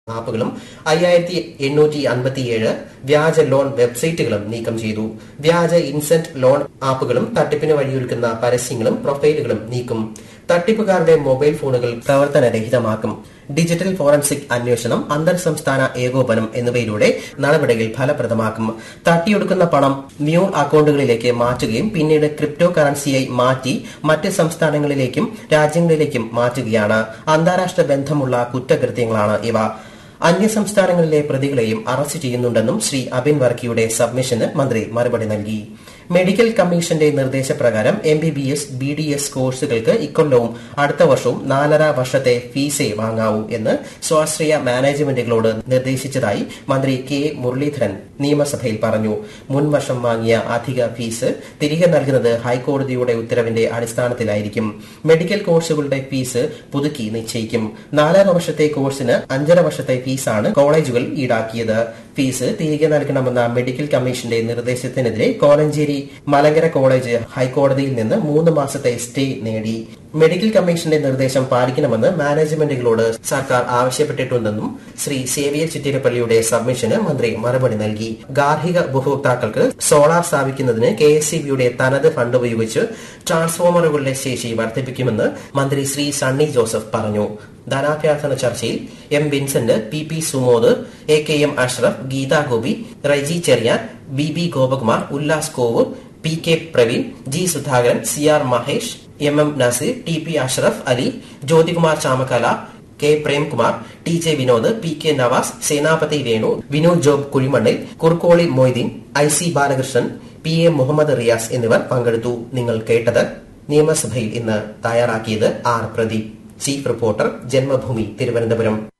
ആപ്പുകളും അയ്യായിരത്തി എണ്ണൂറ്റി അൻപത്തിയേഴ് വ്യാജ ലോൺ വെബ്സൈറ്റുകളും നീക്കം ചെയ്തു വ്യാജ ഇൻസെന്റ് ലോൺ ആപ്പുകളും തട്ടിപ്പിന് വഴിയൊരുക്കുന്ന പരസ്യങ്ങളും പ്രൊഫൈലുകളും നീക്കും തട്ടിപ്പുകാരുടെ മൊബൈൽ ഫോണുകൾ പ്രവർത്തനരഹിതമാക്കും ഡിജിറ്റൽ ഫോറൻസിക് അന്വേഷണം അന്തർ സംസ്ഥാന ഏകോപനം എന്നിവയിലൂടെ നടപടികൾ ഫലപ്രദമാക്കും തട്ടിയെടുക്കുന്ന പണം മ്യൂൾ അക്കൌണ്ടുകളിലേക്ക് മാറ്റുകയും പിന്നീട് ക്രിപ്റ്റോ കറൻസിയായി മാറ്റി മറ്റ് സംസ്ഥാനങ്ങളിലേക്കും രാജ്യങ്ങളിലേക്കും മാറ്റുകയാണ് അന്താരാഷ്ട്ര ബന്ധമുള്ള കുറ്റകൃത്യങ്ങളാണ് ഇവ അന്യസംസ്ഥാനങ്ങളിലെ പ്രതികളെയും അറസ്റ്റ് ചെയ്യുന്നുണ്ടെന്നും ശ്രീ അബിൻ വർക്കിയുടെ സബ്മിഷന് മന്ത്രി മറുപടി നൽകി മെഡിക്കൽ കമ്മീഷന്റെ നിർദ്ദേശപ്രകാരം M B B S B D S കോഴ്സുകൾക്ക് ഇക്കൊല്ലവും അടുത്ത വർഷവും നാലര വർഷത്തെ ഫീസേ വാങ്ങാവൂ എന്ന് സ്വാശ്രയ മാനേജ്മെന്റുകളോട് നിർദ്ദേശിച്ചതായി മന്ത്രി കെ മുരളീധരൻ നിയമസഭയിൽ പറഞ്ഞു മുൻ വർഷം വാങ്ങിയ അധിക ഫീസ് തിരികെ നൽകുന്നത് ഹൈക്കോടതിയുടെ ഉത്തരവിന്റെ അടിസ്ഥാനത്തിലായിരിക്കും മെഡിക്കൽ കോഴ്സുകളുടെ ഫീസ് പുതുക്കി നിശ്ചയിക്കും നാലര വർഷത്തെ കോഴ്സിന് അഞ്ചര വർഷത്തെ ഫീസാണ് കോളേജുകൾ ഈടാക്കിയത് ഫീസ് തിരികെ നൽകണമെന്ന മെഡിക്കൽ കമ്മീഷന്റെ നിർദ്ദേശത്തിനെതിരെ കോലഞ്ചേരി മലങ്കര കോളേജ് ഹൈക്കോടതിയിൽ നിന്ന് മൂന്ന് മാസത്തെ സ്റ്റേ നേടി മെഡിക്കൽ കമ്മീഷന്റെ നിർദ്ദേശം പാലിക്കണമെന്ന് മാനേജ്മെന്റുകളോട് സർക്കാർ ആവശ്യപ്പെട്ടിട്ടുണ്ടെന്നും ശ്രീ സേവിയർ ചിറ്റിരപ്പള്ളിയുടെ സബ്മിഷന് മന്ത്രി മറുപടി നൽകി ഗാർഹിക ഉപഭോക്താക്കൾക്ക് സോളാർ സ്ഥാപിക്കുന്നതിന് കെ എസ് തനത് ഫണ്ട് ഉപയോഗിച്ച് ട്രാൻസ്ഫോമറുകളുടെ ശേഷി വർദ്ധിപ്പിക്കുമെന്ന് മന്ത്രി ശ്രീ സണ്ണി ജോസഫ് പറഞ്ഞു ധനാഭ്യർത്ഥന ചർച്ചയിൽ M Vincent P P Sumod A K M Ashraf Geetha Gopi Raiji Cherian B B Gopakumar Ullas Kovoor P K Praveen G Sudhakaran C R Mahesh M M Nazeer T P Ashraf Ali Jyothikumar Chamakkala K Premkumar T J Vinod P K Navas Senapathi Venu Vinod Job Kuzhimannil Kurkkoli Moytheen I C Balakrishnan P A Muhammad Riyas എന്നിവർ പങ്കെടുത്തു നിങ്ങൾ കേട്ടത് നിയമസഭയിൽ ഇന്ന് തയ്യാറാക്കിയത് R Pradeep chief reporter Janmabhumi Thiruvananthapuram